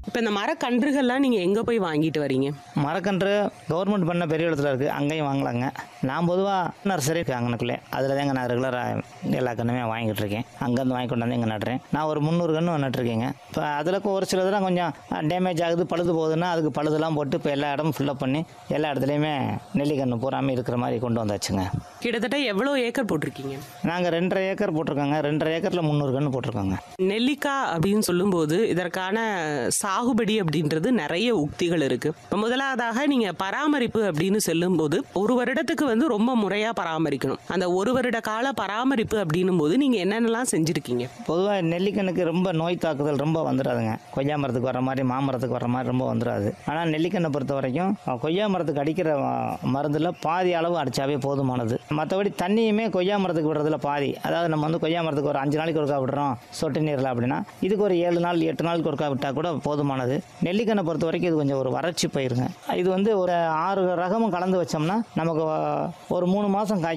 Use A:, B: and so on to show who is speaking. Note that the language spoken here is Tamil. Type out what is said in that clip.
A: இப்போ இந்த மரக்கன்றுகள்லாம் நீங்கள் எங்கே போய் வாங்கிட்டு வரீங்க
B: மரக்கன்று கவர்மெண்ட் பண்ண பெரிய இடத்துல இருக்குது அங்கேயும் வாங்கலாங்க நான் பொதுவாக நர்சரி இருக்குது அங்கனக்குள்ளே அதில் தாங்க நான் ரெகுலராக எல்லா கன்றுமே வாங்கிட்டு இருக்கேன் அங்கேருந்து வாங்கி கொண்டு வந்து இங்கே நடுறேன் நான் ஒரு முந்நூறு கன்று நட்டுருக்கேங்க இப்போ அதில் ஒரு சிலதெல்லாம் கொஞ்சம் டேமேஜ் ஆகுது பழுது போகுதுன்னா அதுக்கு பழுதெல்லாம் போட்டு இப்போ எல்லா இடமும் ஃபில்லப் பண்ணி எல்லா இடத்துலையுமே நெல்லிக்கன்று பூராமே இருக்கிற மாதிரி கொண்டு வந்தாச்சுங்க
A: கிட்டத்தட்ட எவ்வளோ ஏக்கர் போட்டிருக்கீங்க
B: நாங்கள் ரெண்டரை ஏக்கர் போட்டிருக்கோங்க ரெண்டரை ஏக்கரில் முந்நூறு கன்று போட்டிருக்கோங்க
A: நெல்லிக்காய் அப்படின்னு சொல்லும்போது இதற்கான சாகுபடி அப்படின்றது நிறைய உக்திகள் இருக்கு இப்போ முதலாவதாக நீங்க பராமரிப்பு அப்படின்னு சொல்லும்போது ஒரு வருடத்துக்கு வந்து ரொம்ப முறையா பராமரிக்கணும் அந்த ஒரு வருட கால பராமரிப்பு அப்படின்னும் போது நீங்க என்னென்னலாம் செஞ்சிருக்கீங்க
B: பொதுவாக நெல்லிக்கண்ணுக்கு ரொம்ப நோய் தாக்குதல் ரொம்ப வந்துடாதுங்க கொய்யா மரத்துக்கு வர மாதிரி மாமரத்துக்கு வர மாதிரி ரொம்ப வந்துடாது ஆனால் நெல்லிக்கண்ணை பொறுத்த வரைக்கும் அஹ், கொய்யா மரத்துக்கு அடிக்கிற அஹ், மருந்துல பாதி அளவு அடித்தாவே போதுமானது மற்றபடி தண்ணியுமே கொய்யா மரத்துக்கு விடுறதுல பாதி அதாவது நம்ம வந்து கொய்யா மரத்துக்கு ஒரு அஞ்சு நாளைக்கு ஒருக்கா விடுறோம் சொட்டு நீரில் அப்படின்னா இதுக்கு ஒரு ஏழு நாள் எட்டு நாளுக்கு ஒருக்கா விட்டால் கூட போதுமானது நெல்லிக்கண்ணை பொறுத்த வரைக்கும் இது கொஞ்சம் ஒரு வறட்சி பயிருங்க இது வந்து ஒரு ஆறு ரகமும் கலந்து வச்சோம்னா நமக்கு அஹ், ஒரு மூணு மாதம் காய்